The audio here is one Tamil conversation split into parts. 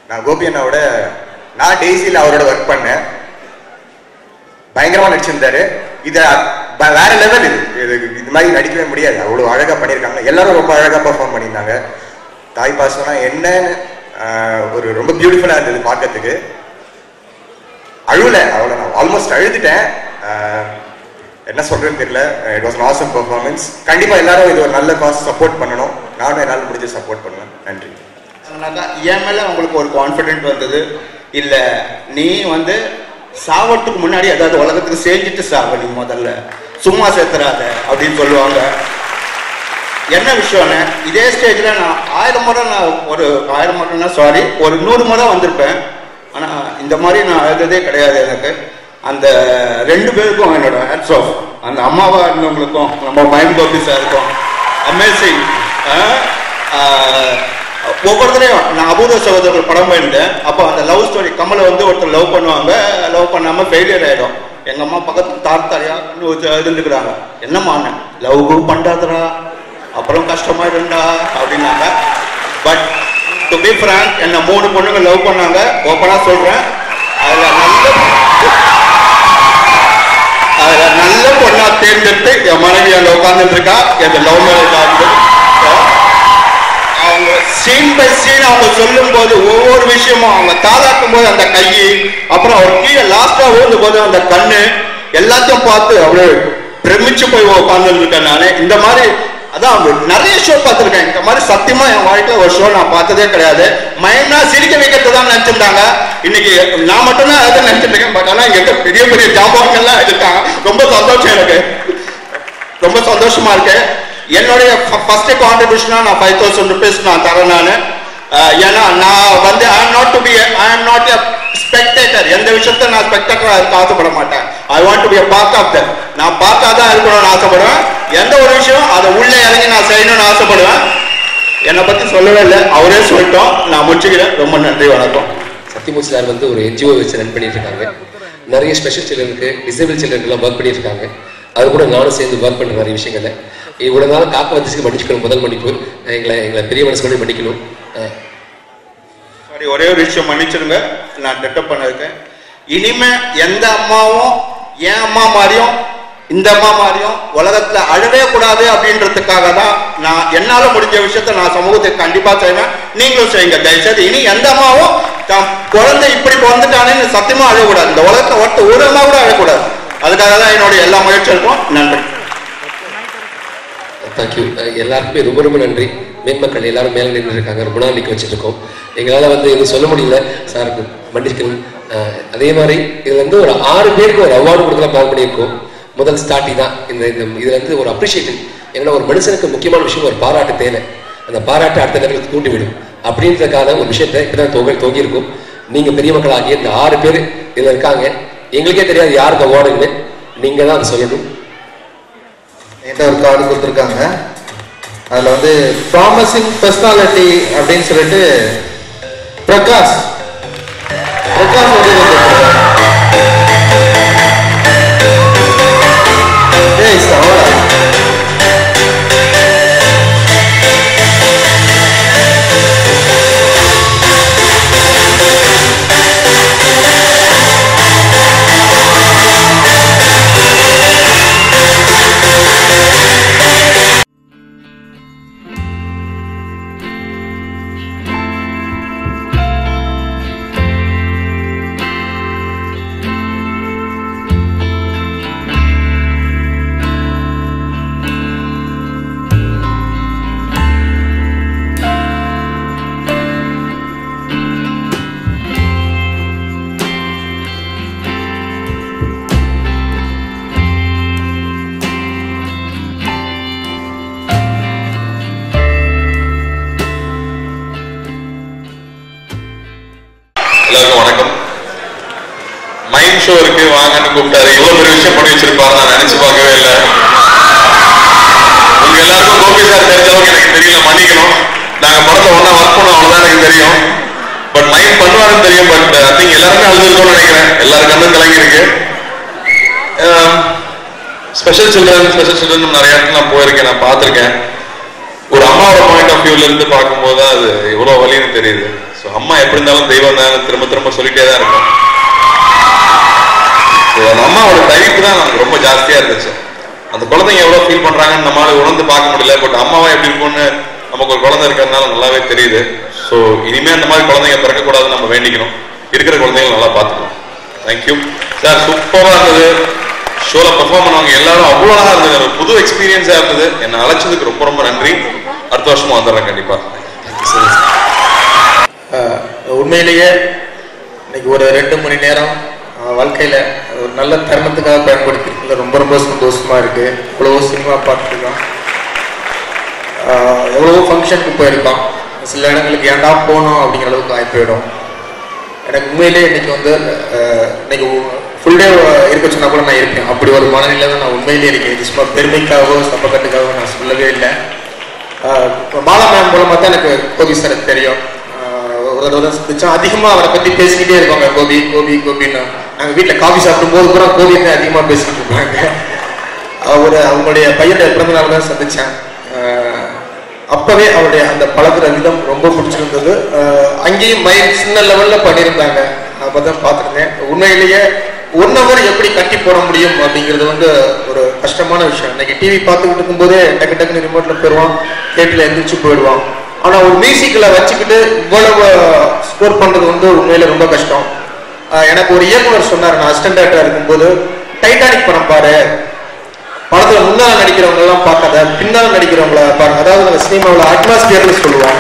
நான் கோபி அண்ணாவோட நான் டெய்ஸியில் அவரோட ஒர்க் பண்ணேன் பயங்கரமா நடிச்சிருந்தாரு இத ப- வேற லெவல் இது இது இது மாதிரி நடிக்கவே முடியாது அவ்வளவு அழகா பண்ணியிருக்காங்க எல்லாரும் ரொம்ப அழகா பெர்ஃபார்ம் பண்ணியிருந்தாங்க தாய் பாசம்னா என்னன்னு ஆஹ், ஒரு ரொம்ப பியூட்டிஃபுல்லா இருந்தது பார்க்கறதுக்கு அழுவல அவ்வளோ நான் ஆல்மோஸ்ட் அழுதுட்டேன் ஆஹ், என்ன சொல்றேன்னு தெரியல இட் வாஸ் ஆசம் பெர்ஃபார்மன்ஸ் கண்டிப்பா எல்லாரும் இது ஒரு நல்ல காஸ் சப்போர்ட் பண்ணணும் நானும் என்னால் முடிஞ்ச சப்போர்ட் பண்ணுவேன் நன்றி அதனால என் மேல உங்களுக்கு ஒரு கான்ஃபிடென்ட் வந்தது இல்ல நீ வந்து சாவறதுக்கு முன்னாடி அதாவது உலகத்துக்கு செஞ்சுட்டு சாவ நீ முதல்ல சும்மா சேர்த்துறாத அப்படின்னு சொல்லுவாங்க என்ன விஷயம்னு இதே ஸ்டேஜ்ல நான் ஆயிரம் முறை நான் ஒரு ஆயிரம் முறைனா சாரி ஒரு நூறு முறை வந்திருப்பேன் ஆனா இந்த மாதிரி நான் அழுததே கிடையாது எனக்கு அந்த ரெண்டு பேருக்கும் என்னோட ஹேட்ஸ் ஆஃப் அந்த அம்மாவா இருந்தவங்களுக்கும் நம்ம மைண்ட் கோபி சாருக்கும் அமேசிங் ஒவ்வொருத்தரையும் நான் அபூர்வ சகோதரர்கள் படம் போயிருந்தேன் அப்போ அந்த லவ் ஸ்டோரி கமலை வந்து ஒருத்தர் லவ் பண்ணுவாங்க லவ் பண்ணாம ஃபெயிலியர் ஆயிடும் எங்க அம்மா பக்கத்துல தார் தாரியா இருந்துக்கிறாங்க என்னம்மா லவ் பண்றாதுடா அப்புறம் கஷ்டமாயிடும்டா அப்படின்னாங்க பட் டு பி ஃப்ராங்க் என்ன மூணு பொண்ணுங்க லவ் பண்ணாங்க ஓப்பனா சொல்றேன் அதுல நல்ல அதுல நல்ல பொண்ணா தேர்ந்தெடுத்து என் மனைவி அங்க உட்கார்ந்துட்டு இருக்கா என் லவ் மேரேஜ் ஆகுது அவங்க சீன் பை சீன் அவங்க சொல்லும் போது ஒவ்வொரு விஷயமும் அவங்க தாளாட்டும் போது அந்த கை அப்புறம் அவர் கீழே லாஸ்டா ஊழும் போது அந்த கண்ணு எல்லாத்தையும் பார்த்து அப்படியே பிரமிச்சு போய் உட்கார்ந்து இருக்கேன் நானு இந்த மாதிரி அதான் அவங்க நிறைய ஷோ பார்த்துருக்கேன் இந்த மாதிரி சத்தியமா என் வாழ்க்கையில ஒரு ஷோ நான் பார்த்ததே கிடையாது மைண்டா சிரிக்க வைக்கிறது தான் நினைச்சிருந்தாங்க இன்னைக்கு நான் மட்டும்தான் அதை நினைச்சிட்டு இருக்கேன் பட் ஆனா எங்க பெரிய பெரிய ஜாபாங்கெல்லாம் இருக்காங்க ரொம்ப சந்தோஷம் எனக்கு ரொம்ப சந்தோஷமா இருக்கு என்னுடைய ஃபர்ஸ்ட் கான்ட்ரிபியூஷனா நான் ஃபைவ் தௌசண்ட் ருபீஸ் நான் தரேன் நான் ஏன்னா நான் வந்து I not to be I am not a spectator எந்த விஷயத்த நான் ஸ்பெக்டேட்டரா இருக்க ஆசைப்பட மாட்டேன் I want to be part of that நான் பார்த்தா தான் இருக்கணும்னு ஆசைப்படுவேன் எந்த ஒரு விஷயம் அதை உள்ளே இறங்கி நான் செய்யணும்னு ஆசைப்படுவேன் என்னை பத்தி சொல்லவே இல்லை அவரே சொல்லிட்டோம் நான் முடிச்சுக்கிறேன் ரொம்ப நன்றி வணக்கம் சத்தியமூர்த்தி சார் வந்து ஒரு என்ஜிஓ வச்சு ரன் பண்ணிட்டு இருக்காங்க நிறைய ஸ்பெஷல் சில்ட்ரனுக்கு டிசேபிள் சில்ட்ரனுக்குலாம் ஒர்க் பண்ணிட்டு இருக்காங்க அது கூட நானும் சேர்ந்து ஒர்க் பண்ணுற நிறைய விஷயங்கள்ல இவ்வளவு நாள் காக்க வந்துச்சு மன்னிச்சுக்கணும் முதல் மன்னிப்பு எங்களை எங்களை பெரிய மனசு பண்ணி மன்னிக்கணும் அஹ் சாரி ஒரே ஒரு விஷயம் மன்னிச்சிருங்க நான் டெட்டப் பண்ணிருக்கேன் இனிமே எந்த அம்மாவும் என் அம்மா மாதிரியும் இந்த அம்மா மாதிரியும் உலகத்துல அழவே கூடாது அப்படின்றதுக்காக தான் நான் என்னால முடிஞ்ச விஷயத்த நான் சமூகத்துக்கு கண்டிப்பா செய்வேன் நீங்களும் செய்யுங்க தயவுசெய்து இனி எந்த அம்மாவும் தான் குழந்தை இப்படி பிறந்துட்டானேன்னு சத்தியமா அழக்கூடாது இந்த உலகத்தை ஒருத்த ஒரு அம்மா கூட அழக்கூடாது அதுக்காக தான் என்னுடைய எல்லா முயற்சியும் இருக்கும் நன்றி தேங்க்யூ எல்லாருக்குமே ரொம்ப ரொம்ப நன்றி மேன்மக்கள் எல்லாரும் மேலே நின்று இருக்காங்க ரொம்ப நாள் நிற்க வச்சுட்டு இருக்கோம் எங்களால் வந்து எதுவும் சொல்ல முடியல சாருக்கு மன்னிக்கணும் அஹ் அதே மாதிரி இதுல இருந்து ஒரு ஆறு பேருக்கு ஒரு அவார்டு கொடுக்கலாம் பிளான் பண்ணியிருக்கோம் முதல் ஸ்டார்டிங் தான் இந்த இந்த இதுல இருந்து ஒரு அப்ரிஷியேஷன் ஏன்னா ஒரு மனுஷனுக்கு முக்கியமான விஷயம் ஒரு பாராட்டு தேவை அந்த பாராட்டு அடுத்த லெவலுக்கு தூண்டி விடும் அப்படின்றதுக்கான ஒரு விஷயத்தை இப்பதான் தொகை தொங்கியிருக்கும் நீங்க பெரிய மக்களாகிய இந்த ஆறு பேர் இதுல இருக்காங்க எங்களுக்கே தெரியாது யாருக்கு அவார்டுன்னு நீங்க தான் அதை சொல்லணும் என்கிட்ட ஒரு கார்டு கொடுத்துருக்காங்க அதில் வந்து ப்ராமிசிங் பர்சனாலிட்டி அப்படின்னு சொல்லிட்டு பிரகாஷ் பிரகாஷ் வந்து கொடுத்திருக்காரு. ஏய் சவாலா எல்லாருக்கும் வணக்கம் மைண்ட் ஷோ இருக்கு வாங்கன்னு கூப்பிட்டாரு இவ்வளவு பெரிய விஷயம் பண்ணி வச்சிருப்பாரு நான் நினைச்சு பார்க்கவே இல்லை உங்க எல்லாருக்கும் கோபி சார் தெரிஞ்ச அளவுக்கு எனக்கு தெரியல மன்னிக்கணும் நாங்க படத்துல ஒண்ணா ஒர்க் பண்ணோம் அவ்வளவுதான் எனக்கு தெரியும் பட் மைண்ட் பண்ணுவாருன்னு தெரியும் பட் ஐ திங்க் எல்லாருமே அழுதுருக்கோம்னு நினைக்கிறேன் எல்லாரும் கண்ணும் கலங்கி இருக்கு ஸ்பெஷல் சில்ட்ரன் ஸ்பெஷல் சில்ட்ரன் நிறைய இடத்துல நான் போயிருக்கேன் நான் பார்த்திருக்கேன் ஒரு அம்மாவோட பாயிண்ட் ஆஃப் வியூல இருந்து பார்க்கும்போது தான் அது எவ்வளவு வலின்னு தெரியுது ஸோ ஸோ அம்மா எப்படி இருந்தாலும் தெய்வம் தான் திரும்ப திரும்ப சொல்லிட்டே தான் இருக்கும் ஸோ அந்த அம்மாவோட தவிப்பு தான் நமக்கு ரொம்ப ஜாஸ்தியா இருந்துச்சு அந்த குழந்தைங்க எவ்வளவு ஃபீல் பண்றாங்கன்னு நம்மளால உணர்ந்து பார்க்க முடியல பட் அம்மாவா எப்படி இருக்கும்னு நமக்கு ஒரு குழந்தை இருக்கிறதுனால நல்லாவே தெரியுது ஸோ இனிமே அந்த மாதிரி குழந்தைங்க பிறக்கக்கூடாதுன்னு நம்ம வேண்டிக்கணும் இருக்கிற குழந்தைங்களை நல்லா பார்த்துக்கணும் தேங்க்யூ சார் சூப்பரா இருந்தது ஷோல பெர்ஃபார்ம் பண்ணவங்க எல்லாரும் அவ்வளோ அழகா இருந்தது ஒரு புது எக்ஸ்பீரியன்ஸா இருந்தது என்னை அழைச்சதுக்கு ரொம்ப ரொம்ப நன்றி அடுத்த வருஷமும் வந்துடுறேன் கண்டிப்பா ஆஹ் உண்மையிலேயே இன்னைக்கு ஒரு ரெண்டு மணி நேரம் ஆஹ் வாழ்க்கையில ஒரு நல்ல தருணத்துக்காக பயன்படுத்திருக்கல ரொம்ப ரொம்ப சந்தோஷமா இருக்கு இவ்வளவோ சினிமா பார்த்துருக்கோம் ஆஹ் எவ்வளவோ ஃபங்க்ஷனுக்கு போயிருக்கோம் சில இடங்களுக்கு ஏன்டா போனோம் அப்படிங்கிற அளவுக்கு ஆகி போயிடும் எனக்கு உண்மையிலேயே இன்னைக்கு வந்து ஆஹ் இன்னைக்கு ஃபுல் டே இருக்க சொன்னா கூட நான் இருப்பேன் அப்படி ஒரு மனநிலை தான் நான் உண்மையிலேயே இருக்கேன் இது சும்மா பெருமைக்காகவோ சப்பக்கட்டுக்காகவோ நான் சொல்லவே இல்லை ஆஹ் இப்ப மாலா மேம் மூலமா தான் எனக்கு கோபி சார் தெரியும் ஆஹ் ஒரு தடவை சந்திச்சோம் அதிகமா அவரை பத்தி பேசிக்கிட்டே இருப்பாங்க கோபி கோபி கோபின்னு நாங்க வீட்டுல காபி சாப்பிடும் போது கூட கோபி தான் அதிகமா பேசிட்டு இருப்பாங்க அவர் அவங்களுடைய பையனுடைய பிறந்த நாள் தான் சந்திச்சேன் ஆஹ் அப்பவே அவருடைய அந்த பழகுற விதம் ரொம்ப பிடிச்சிருந்தது ஆஹ் அங்கேயும் மைண்ட் சின்ன லெவல்ல பண்ணியிருந்தாங்க நான் அப்பதான் பார்த்துருந்தேன் உண்மையிலேயே ஒன் ஹவர் எப்படி கட்டி போட முடியும் அப்படிங்கிறது வந்து ஒரு கஷ்டமான விஷயம் இன்னைக்கு டிவி பார்த்துக்கிட்டு இருக்கும்போதே டக்கு டக்குன்னு ரிமோட்ல போயிடுவான் கேட்டில் எந்திரிச்சு போயிடுவான் ஆனா ஒரு மியூசிக்கில் வச்சுக்கிட்டு இவ்வளவு ஸ்கோர் பண்றது வந்து உண்மையில ரொம்ப கஷ்டம் ஆஹ் எனக்கு ஒரு இயக்குனர் சொன்னார் நான் அசிஸ்டன்ட் டேரக்டரா இருக்கும்போது டைட்டானிக் படம் பாரு படத்துல முன்னால நடிக்கிறவங்க எல்லாம் பார்க்காத பின்னால நடிக்கிறவங்கள பாருங்க அதாவது நம்ம சினிமாவில் அட்மாஸ்பியர்னு சொல்லுவோம்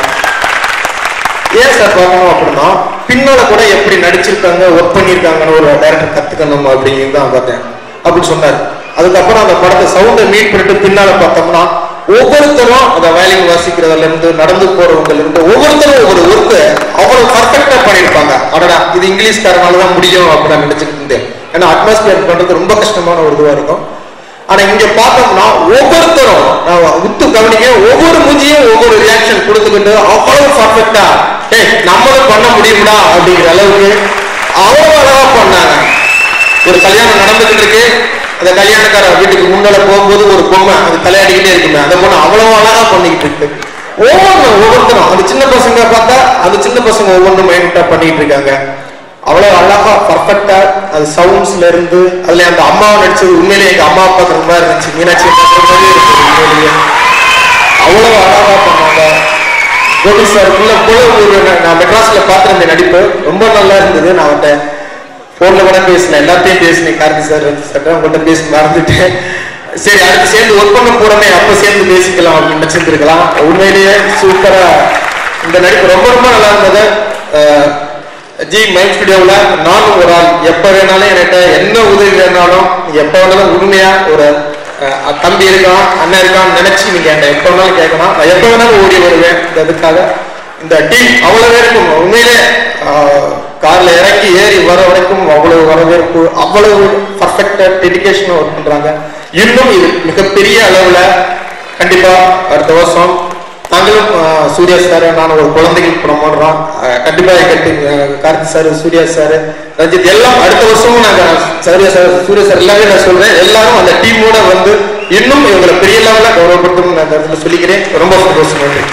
ஏன் சார் பார்க்கணும் அப்படின்னா பின்னால கூட எப்படி நடிச்சிருக்காங்க ஒர்க் பண்ணியிருக்காங்கன்னு ஒரு டேரக்டர் கத்துக்கணும் அப்படிங்கிறது தான் பார்த்தேன் அப்படின்னு சொன்னார் அதுக்கப்புறம் அந்த படத்தை சவுண்டை மீட் பண்ணிட்டு பின்னால பார்த்தோம்னா ஒவ்வொருத்தரும் அந்த வயலின் வாசிக்கிறதுல இருந்து நடந்து போறவங்கல இருந்து ஒவ்வொருத்தரும் ஒவ்வொரு ஒர்க்கு அவ்வளவு பர்ஃபெக்டா பண்ணியிருப்பாங்க அடடா இது இங்கிலீஷ்காரனால தான் முடியும் அப்படின்னு நினைச்சிட்டு இருந்தேன் ஏன்னா அட்மாஸ்பியர் பண்றது ரொம்ப கஷ்டமான ஒரு இதுவா இருக்கும் ஆனா இங்க பார்த்தோம்னா ஒவ்வொருத்தரும் நான் உத்து கவனிக்க ஒவ்வொரு மூஞ்சியும் ஒவ்வொரு ரியாக்ஷன் கொடுத்துக்கிட்டு அவ்வளவு பர்ஃபெக்டா ஏய் நம்மளும் பண்ண முடியும்டா அப்படிங்கிற அளவுக்கு அவ்வளவு அழகா பண்ணாங்க ஒரு கல்யாணம் நடந்துகிட்டு இருக்கு அந்த கல்யாணக்கார வீட்டுக்கு முன்னால போகும்போது ஒரு பொம்மை அது தலையாடிக்கிட்டே இருக்குமே அந்த பொண்ணு அவ்வளவு அழகா பண்ணிக்கிட்டு இருக்கு ஒவ்வொன்றும் ஒவ்வொருத்தரும் அந்த சின்ன பசங்க பார்த்தா அந்த சின்ன பசங்க ஒவ்வொன்றும் மைண்டா பண்ணிட்டு இருக்காங்க அவ்வளவு அழகா பர்ஃபெக்டா அது சவுண்ட்ஸ்ல இருந்து அதுல அந்த அம்மாவை நடிச்சது உண்மையிலேயே எங்க அம்மா பாக்குற மாதிரி இருந்துச்சு மீனாட்சி அம்மா மாதிரி இருக்கு உண்மையிலேயே அவ்வளவு அழகா பண்ணாங்க கோபி சார் உள்ள போல ஒரு நான் மெட்ராஸ்ல பார்த்திருந்தேன் நடிப்பு ரொம்ப நல்லா இருந்தது நான் அவன்கிட்ட போன்ல கூட பேசினேன் எல்லாத்தையும் பேசினேன் கார்த்தி சார் வந்து சார் உங்கள்கிட்ட பேசி மறந்துட்டேன் சரி அடுத்து சேர்ந்து ஒர்க் பண்ண போறோமே அப்ப சேர்ந்து பேசிக்கலாம் அப்படின்னு நினைச்சிருந்துருக்கலாம் உண்மையிலேயே சூப்பரா இந்த நடிப்பு ரொம்ப ரொம்ப நல்லா இருந்தது அஹ், ஜி மைண்ட் ஸ்டுடியோவில் நானும் ஒரு ஆள் எப்போ வேணாலும் என்கிட்ட என்ன உதவி வேணாலும் நீங்க எப்போ வேணாலும் உண்மையா ஒரு அஹ், தம்பி இருக்கான் அண்ணன் இருக்கான்னு நினைச்சு நீங்க என்கிட்ட எப்போ வேணாலும் கேட்கலாம் நான் எப்போ வேணாலும் ஓடி வருவேன் இந்த இதுக்காக இந்த டீம் அவ்வளவு பேருக்கும் உண்மையிலே கார்ல இறங்கி ஏறி வர வரைக்கும் அவ்வளவு வரவேற்பு அவ்வளவு பர்ஃபெக்டா டெடிகேஷனா ஒர்க் பண்றாங்க இன்னும் இது மிகப்பெரிய அளவுல கண்டிப்பா அடுத்த வருஷம் நாங்களும் ஆஹ், சூர்யா சார் நான் ஒரு குழந்தைகள் படம் பண்றோம் ஆஹ், கண்டிப்பா கட்டி கார்த்தி சார் சூர்யா சார் ரஞ்சித் எல்லாம் அடுத்த வருஷமும் நாங்க சூர்யா சார் சூர்யா சார் எல்லாமே நான் சொல்றேன் எல்லாரும் அந்த டீமோட வந்து இன்னும் இவங்களை பெரிய லெவல்ல கௌரவப்படுத்தணும் நான் இந்த இடத்துல சொல்லிக்கிறேன் ரொம்ப சந்தோஷம் நன்றி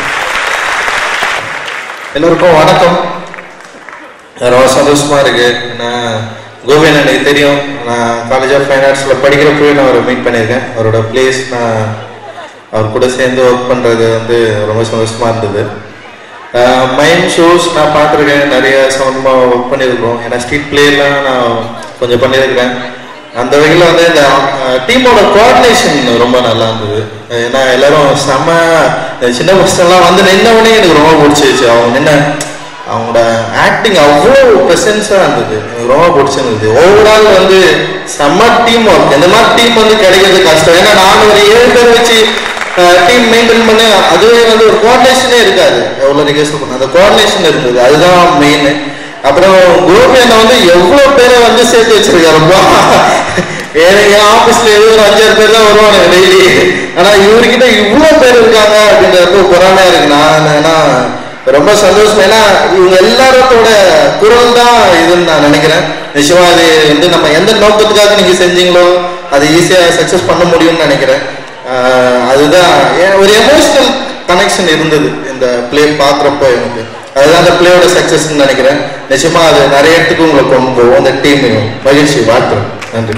எல்லோருக்கும் வணக்கம் ரொம்ப சந்தோஷமா இருக்கு நான் கோவிந்த் எனக்கு தெரியும் நான் காலேஜ் ஆஃப் ஃபைன் ஆர்ட்ஸ்ல படிக்கிறப்பவே நான் அவரை மீட் பண்ணியிருக்கேன் அவரோட பிளேஸ் நான் அவர் கூட சேர்ந்து ஒர்க் பண்றது வந்து ரொம்ப சந்தோஷமா இருந்தது மைண்ட் ஷோஸ் நான் பார்த்துருக்கேன் நிறைய சம்மந்தமாக ஒர்க் பண்ணியிருக்கோம் ஏன்னா ஸ்ட்ரீட் பிளேலாம் நான் கொஞ்சம் பண்ணியிருக்கிறேன் அந்த வகையில் வந்து இந்த டீமோட கோஆர்டினேஷன் ரொம்ப நல்லா இருந்தது ஏன்னா எல்லாரும் செம இந்த சின்ன பசங்கள்லாம் வந்து நின்னவனே எனக்கு ரொம்ப பிடிச்சிருச்சு அவங்க நின்ன அவங்களோட ஆக்டிங் அவ்வளோ ப்ரெசன்ஸாக இருந்தது எனக்கு ரொம்ப பிடிச்சிருந்தது ஓவரால் வந்து செம்ம டீம் ஒர்க் இந்த மாதிரி டீம் வந்து கிடைக்கிறது கஷ்டம் ஏன்னா நான் ஒரு ஏழு பேர் வச்சு டீம் மெயின்டைன் பண்ணி அதுவே வந்து ஒரு கோஆர்டினேஷனே இருக்காது எவ்வளோ ரிகர்சல் பண்ண அந்த கோஆர்டினேஷன் இருந்தது அதுதான் மெயின் அப்புறம் கோபி அண்ணா வந்து எவ்வளவு பேரை வந்து சேர்த்து வச்சிருக்காருப்பா வேற என் ஆபீஸ்ல ஏதோ ஒரு அஞ்சாறு பேர் தான் வருவாங்க டெய்லி ஆனா இவர்கிட்ட இவ்வளவு பேர் இருக்காங்க அப்படின்றது பொறாமையா இருக்கு நான் ஏன்னா ரொம்ப சந்தோஷம் ஏன்னா இவங்க எல்லாரோட குரல் தான் இதுன்னு நான் நினைக்கிறேன் நிச்சயமா அது வந்து நம்ம எந்த நோக்கத்துக்காக நீங்க செஞ்சீங்களோ அதை ஈஸியா சக்சஸ் பண்ண முடியும்னு நினைக்கிறேன் ஆஹ் அதுதான் ஏன் ஒரு எமோஷனல் கனெக்ஷன் இருந்தது இந்த ப்ளே பார்க்குறப்போ எனக்கு அதுதான் அந்த பிளேயோட சக்ஸஸ்ன்னு நினைக்கிறேன் நிச்சயமா அது நிறைய இடத்துக்கு உங்களை கொண்டு போகும் அந்த டீம் மகிழ்ச்சி வாழ்த்துறேன் நன்றி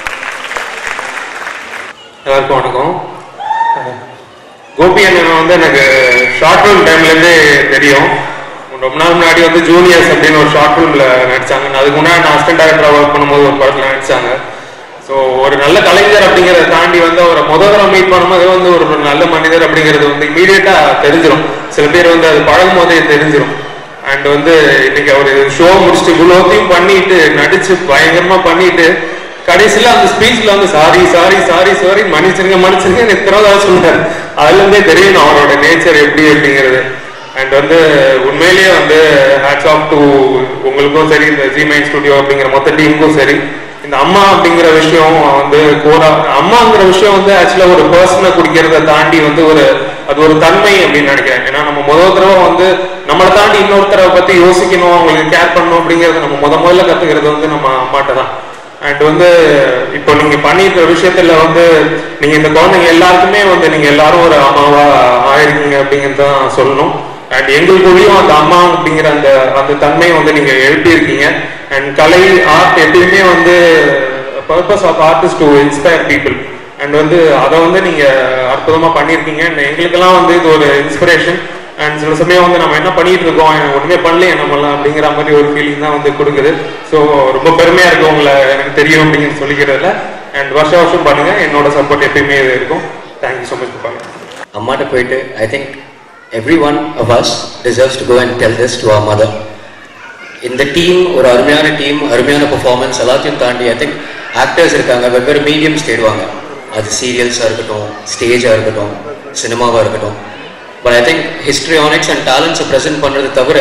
எல்லாருக்கும் வணக்கம் கோபி அண்ணன் வந்து எனக்கு ஷார்ட் ஃபிலிம் டைம்லேருந்தே தெரியும் ரொம்ப நாள் முன்னாடி வந்து ஜூனியர்ஸ் அப்படின்னு ஒரு ஷார்ட் ஃபிலிமில் நடிச்சாங்க அதுக்கு முன்னாடி நான் அசிஸ்டன்ட் டேரக்டராக ஒர்க் பண்ணும்போது ஒரு படத்தில் நடிச்சாங்க ஸோ ஒரு நல்ல கலைஞர் அப்படிங்கிறத தாண்டி வந்து அவரை முத தடவை மீட் பண்ணும்போது வந்து ஒரு ஒரு நல்ல மனிதர் அப்படிங்கிறது வந்து இமீடியட்டாக தெரிஞ்சிடும் சில பேர் வந்து அது பழகும் போதே தெரிஞ்சிடும் அண்ட் வந்து இன்னைக்கு அவர் ஷோ முடிச்சுட்டு இவ்வளோத்தையும் பண்ணிட்டு நடிச்சு பயங்கரமா பண்ணிட்டு கடைசியில அந்த ஸ்பீச்ல வந்து சாரி சாரி சாரி சாரி மன்னிச்சிருங்க மன்னிச்சிருங்க எத்தனை தடவை சொன்னார் அதுல இருந்தே தெரியும் அவரோட நேச்சர் எப்படி அப்படிங்கிறது அண்ட் வந்து உண்மையிலேயே வந்து ஹேட்ஸ் ஆஃப் டு உங்களுக்கும் சரி இந்த ஜி மைன் ஸ்டுடியோ அப்படிங்கிற மொத்த டீமுக்கும் சரி இந்த அம்மா அப்படிங்கிற விஷயம் வந்து கோரா அம்மாங்கிற விஷயம் வந்து ஆக்சுவலா ஒரு பர்சனை குடிக்கிறத தாண்டி வந்து ஒரு அது ஒரு தன்மை அப்படின்னு நினைக்கிறேன் ஏன்னா நம்ம முதல் தடவை வந்து நம்மளை தாண்டி இன்னொருத்தரை பத்தி யோசிக்கணும் அவங்களுக்கு கேர் பண்ணணும் அப்படிங்கறது நம்ம முத முதல்ல கத்துக்கிறது வந்து நம்ம அம்மாட்ட தான் அண்ட் வந்து இப்போ நீங்க பண்ணியிருக்கிற விஷயத்துல வந்து நீங்க இந்த குழந்தைங்க எல்லாருக்குமே வந்து நீங்க எல்லாரும் ஒரு அம்மாவா ஆயிருக்கீங்க அப்படிங்கிறது தான் சொல்லணும் அண்ட் எங்களுக்குள்ளேயும் அந்த அம்மா அப்படிங்கிற அந்த அந்த தன்மையை வந்து நீங்க எழுப்பியிருக்கீங்க அண்ட் கலை ஆர்ட் எப்பயுமே வந்து purpose of artist to inspire people and வந்து அதை வந்து நீங்க அற்புதமா பண்ணியிருக்கீங்க and எங்களுக்கெல்லாம் வந்து இது ஒரு இன்ஸ்பிரேஷன் அண்ட் சில சமயம் வந்து நம்ம என்ன பண்ணிட்டு இருக்கோம் எனக்கு ஒண்ணுமே பண்ணல என்ன பண்ணலாம் அப்படிங்கிற மாதிரி ஒரு ஃபீலிங் தான் வந்து கொடுக்குது ஸோ ரொம்ப பெருமையா இருக்கு உங்களை எனக்கு தெரியும் அப்படின்னு சொல்லிக்கிறதுல அண்ட் வருஷம் வருஷம் பண்ணுங்க என்னோட சப்போர்ட் எப்பயுமே இருக்கும் தேங்க்யூ ஸோ மச் பாருங்க அம்மாட்ட போயிட்டு I think every one of us deserves to go and tell this to our mother இந்த டீம் ஒரு அருமையான டீம் அருமையான பெர்ஃபார்மன்ஸ் எல்லாத்தையும் தாண்டி ஐ திங்க் ஆக்டர்ஸ் இருக்காங்க வெவ்வேறு மீடியம்ஸ் தேடுவாங்க அது சீரியல்ஸாக இருக்கட்டும் ஸ்டேஜாக இருக்கட்டும் சினிமாவாக இருக்கட்டும் but I think histrionics and டேலண்ட்ஸை ப்ரெசென்ட் பண்ணுறது தவிர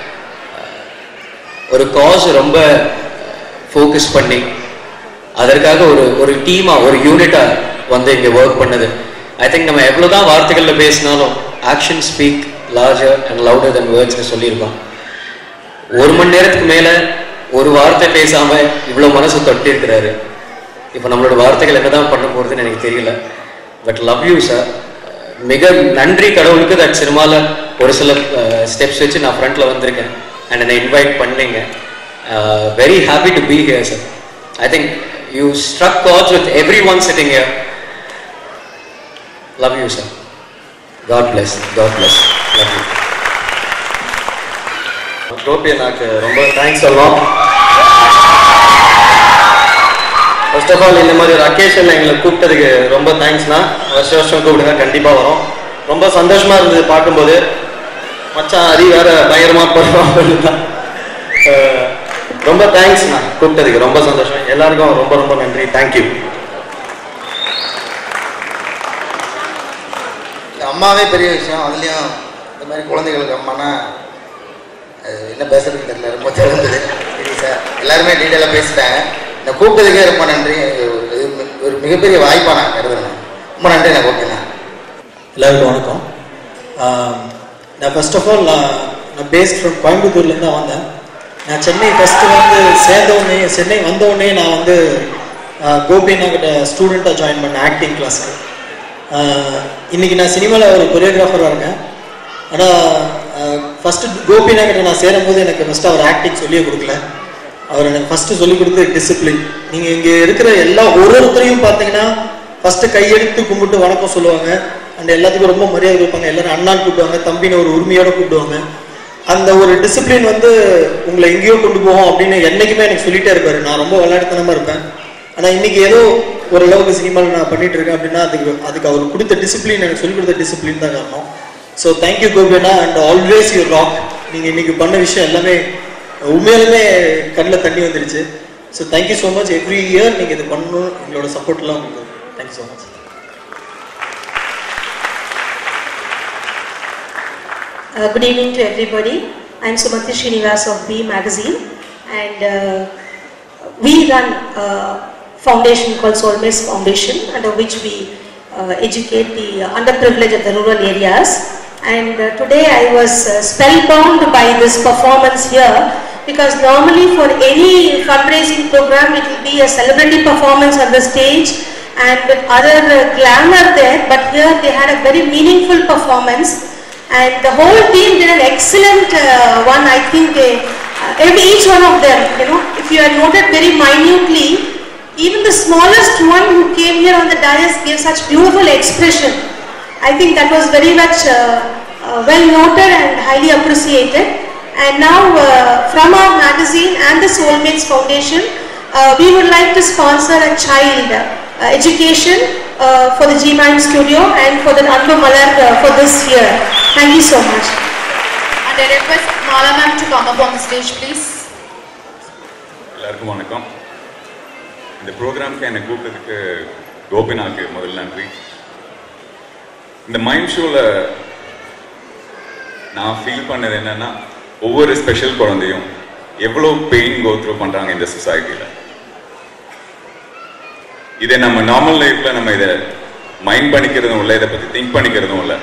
ஒரு காஸ் ரொம்ப ஃபோக்கஸ் பண்ணி அதற்காக ஒரு ஒரு டீமாக ஒரு யூனிட்டாக வந்து இங்கே ஒர்க் பண்ணது ஐ திங்க் நம்ம எவ்வளோதான் வார்த்தைகளில் பேசினாலும் action speak larger and louder than வேர்ட்ஸ்னு சொல்லியிருக்கோம் ஒரு மணி நேரத்துக்கு மேலே ஒரு வார்த்தை பேசாமல் இவ்வளோ மனசு தொட்டி இருக்கிறாரு இப்போ நம்மளோட வார்த்தைகள் என்னதான் பண்ண போகிறதுன்னு எனக்கு தெரியல பட் லவ் யூ சார் மிக நன்றி கடவுளுக்கு தட் சினிமாவில் ஒரு சில ஸ்டெப்ஸ் வச்சு நான் ஃப்ரண்ட்டில் வந்திருக்கேன் அண்ட் என்னை இன்வைட் பண்ணீங்க very happy to be here sir I think you struck gods with every one sitting here love you sir God bless God bless love you Gopi எனக்கு ரொம்ப தேங்க்ஸ் சொல்லலாம் ஃபர்ஸ்ட் ஆஃப் ஆல் இந்த மாதிரி ஒரு அக்கேஷனில் எங்களை கூப்பிட்டதுக்கு ரொம்ப தேங்க்ஸ்ண்ணா வருஷம் வருஷம் கூப்பிடுங்க கண்டிப்பாக வரும் ரொம்ப சந்தோஷமா இருந்தது பார்க்கும்போது மச்சான் அரி வேற பயங்கரமா பண்ணுவாங்க ரொம்ப தேங்க்ஸ்ண்ணா கூப்பிட்டதுக்கு ரொம்ப சந்தோஷம் எல்லாருக்கும் ரொம்ப ரொம்ப நன்றி தேங்க்யூ அம்மாவே பெரிய விஷயம் அதுலேயும் இந்த மாதிரி குழந்தைகளுக்கு அம்மானா அது என்ன பேசுறதுன்னு தெரியல ரொம்ப தெரிஞ்சது சரி சார் எல்லாருமே டீட்டெயிலாக பேசிட்டாங்க இந்த கூப்பிட்டதுக்கே ரொம்ப நன்றி எனக்கு ஒரு இது மி- ஒரு மிகப்பெரிய வாய்ப்பாக நான் கருதுறேன் ரொம்ப நன்றி நான் ஓகேண்ணா எல்லாருக்கும் வணக்கம் ஆஹ் நான் ஃபர்ஸ்ட் ஆஃப் ஆல் நான் நான் பேஸ்ட் ஃப்ரம் கோயம்புத்தூர்லேருந்து தான் வந்தேன் நான் சென்னை ஃபஸ்ட்டு வந்து சேர்ந்தவுடனே சென்னை வந்தவுடனே நான் வந்து கோபினா கிட்ட ஸ்டூடெண்ட்டாக ஜாயின் பண்ணேன் ஆக்டிங் கிளாஸுக்கு இன்னைக்கு நான் சினிமாவில் ஒரு கொரியோகிராஃபராக இருக்கேன் ஆனால் ஃபஸ்ட்டு கோபினா கிட்ட நான் சேரும்போது எனக்கு ஃபஸ்ட்டு அவர் ஆக்டிங் சொல்லியே கொடுக்கல அவர் எனக்கு ஃபஸ்ட்டு சொல்லி கொடுத்து டிசிப்ளின் நீங்கள் இங்கே இருக்கிற எல்லா ஒரு ஒருத்தரையும் பார்த்தீங்கன்னா ஃபஸ்ட்டு கையெடுத்து கும்பிட்டு வணக்கம் சொல்லுவாங்க அண்ட் எல்லாத்துக்கும் ரொம்ப மரியாதை கொடுப்பாங்க எல்லாரும் அண்ணான்னு கூப்பிடுவாங்க தம்பின்னு ஒரு உரிமையோட கூப்பிடுவாங்க அந்த ஒரு டிசிப்ளின் வந்து உங்களை எங்கேயோ கொண்டு போகும் அப்படின்னு என்னைக்குமே எனக்கு சொல்லிட்டே இருப்பாரு நான் ரொம்ப விளையாட்டுத்தனமா இருப்பேன் ஆனா இன்னைக்கு ஏதோ ஓரளவுக்கு சினிமாவில் நான் பண்ணிட்டு இருக்கேன் அப்படின்னா அதுக்கு அதுக்கு அவர் கொடுத்த டிசிப்ளின் எனக்கு சொல்லி கொடுத்த டிசிப்ளின் தான் காரணம் ஸோ தேங்க்யூ கோபியண்ணா அண்ட் ஆல்வேஸ் யூ ராக் நீங்க இன்னைக்கு பண்ண விஷயம் எல்லாமே உண்மையாலுமே கண்ணில் தண்ணி வந்துருச்சு so thank you so much every year நீங்கள் இது பண்ணணும் எங்களோட சப்போர்ட்லாம் உங்களுக்கு thank you so much Uh, good evening to everybody. I'm Sumati Srinivas of B Magazine and uh, we run a foundation called Soulmates Foundation under which we uh, educate the uh, underprivileged of the rural areas. And uh, today I was uh, spellbound by this performance here because normally for any fundraising program it will be a celebrity performance on the stage and with other uh, glamour there, but here they had a very meaningful performance. And the whole team did an excellent uh, one. I think they, uh, every each one of them, you know, if you had noted very minutely, even the smallest one who came here on the dais gave such beautiful expression. I think that was very much uh, uh, well noted and highly appreciated. And now uh, from our magazine and the Soulmates Foundation, uh, we would like to sponsor a child uh, education uh, for the G-Mind studio and for the Anbu Malar uh, for this year. Thank you so much. And I request Mala ma'am to come up on the stage, please. எல்லாருக்கும் வணக்கம் இந்த ப்ரோக்ராம்க்கு என்னை கூப்பிட்டதுக்கு கோபிநாக்கு முதல் நன்றி இந்த மைண்ட் ஷோவில் நான் ஃபீல் பண்ணது என்னன்னா ஒவ்வொரு ஸ்பெஷல் குழந்தையும் எவ்வளோ பெயின் கோ த்ரூ பண்ணுறாங்க இந்த சொசைட்டியில் இதை நம்ம நார்மல் லைஃப்பில் நம்ம இதை மைண்ட் பண்ணிக்கிறதும் இல்லை இதை பற்றி திங்க் பண்ணிக்கிறதும் இல்லை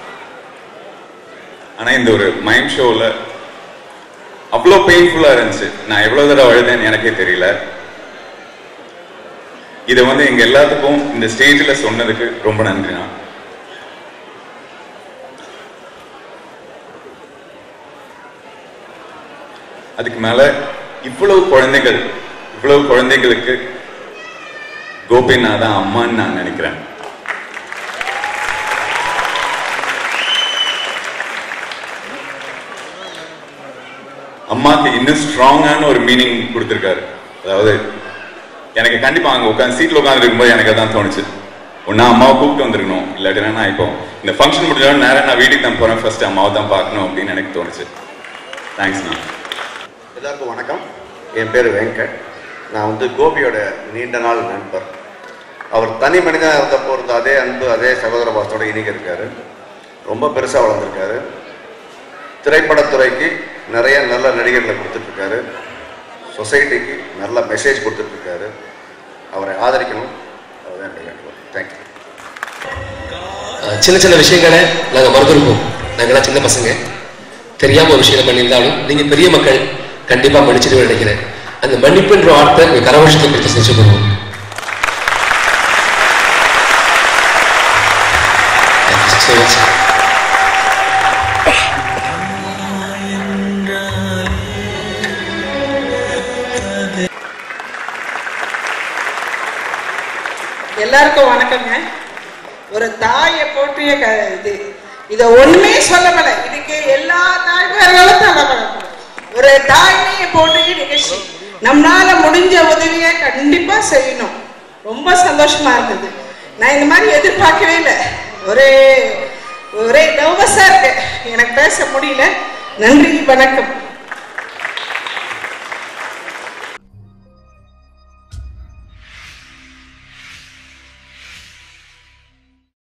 ஆனால் இந்த ஒரு மைண்ட் ஷோவில் அவ்வளோ பெயின்ஃபுல்லாக இருந்துச்சு நான் எவ்வளோ தடவை அழுதேன்னு எனக்கே தெரியல இதை வந்து எங்க எல்லாத்துக்கும் இந்த ஸ்டேஜில் சொன்னதுக்கு ரொம்ப நன்றிண்ணா அதுக்கு மேல இவ்வளவு குழந்தைகள் இவ்வளவு குழந்தைகளுக்கு கோபினா தான் அம்மான்னு நான் நினைக்கிறேன் அம்மாக்கு இன்னும் ஸ்ட்ராங்கான ஒரு மீனிங் கொடுத்துருக்காரு அதாவது எனக்கு கண்டிப்பா அங்க உட்காந்து சீட்ல உட்காந்து இருக்கும்போது எனக்கு அதான் தோணுச்சு ஒன்னா அம்மாவை கூப்பிட்டு வந்திருக்கணும் இல்லாட்டினா நான் இப்போ இந்த ஃபங்க்ஷன் முடிஞ்சாலும் நேரம் நான் வீட்டுக்கு தான் போறேன் ஃபர்ஸ்ட் அம்மாவை தான் பார்க்கணும் அப்படின்னு எனக்கு தோணுச்சு தேங்க்ஸ்ண்ணா எல்லாருக்கும் வணக்கம் என் பேர் வெங்கட் நான் வந்து கோபியோட நீண்ட நாள் நண்பர் அவர் தனி மனிதனாக இருந்தப்போ இருந்த அதே அன்பு அதே சகோதர பாசத்தோட இன்னைக்கு இருக்காரு ரொம்ப பெருசாக வளர்ந்துருக்காரு திரைப்படத்துறைக்கு நிறைய நல்ல நடிகர்களை கொடுத்துட்ருக்காரு சொசைட்டிக்கு நல்ல மெசேஜ் கொடுத்துட்ருக்காரு அவரை ஆதரிக்கணும் அதுதான் என்னுடைய வேண்டுகோள் தேங்க்யூ அஹ் சின்ன சின்ன விஷயங்களை நாங்கள் மறந்துருப்போம் நாங்களாம் சின்ன பசங்க தெரியாம ஒரு விஷயம் பண்ணியிருந்தாலும் நீங்க பெரிய மக்கள் கண்டிப்பா மன்னிச்சிட்டு நினைக்கிறேன் அந்த மன்னிப்புன்ற வார்த்தை உங்க கரவசத்தை கொடுத்து செஞ்சு போடுவோம் so much. எல்லாருக்கும் வணக்கங்க ஒரு தாயை போற்றிய க இது இதை ஒண்ணுமே சொல்லப்பட இதுக்கு எல்லா தாய்மார்களும் தலைப்படும் ஒரு தாய்மையை போற்றிய நிகழ்ச்சி நம்மளால முடிஞ்ச உதவியை கண்டிப்பா செய்யணும் ரொம்ப சந்தோஷமா இருந்தது நான் இந்த மாதிரி எதிர்பார்க்கவே இல்லை ஒரே ஒரே நர்வஸா இருக்கு எனக்கு பேச முடியல நன்றி வணக்கம்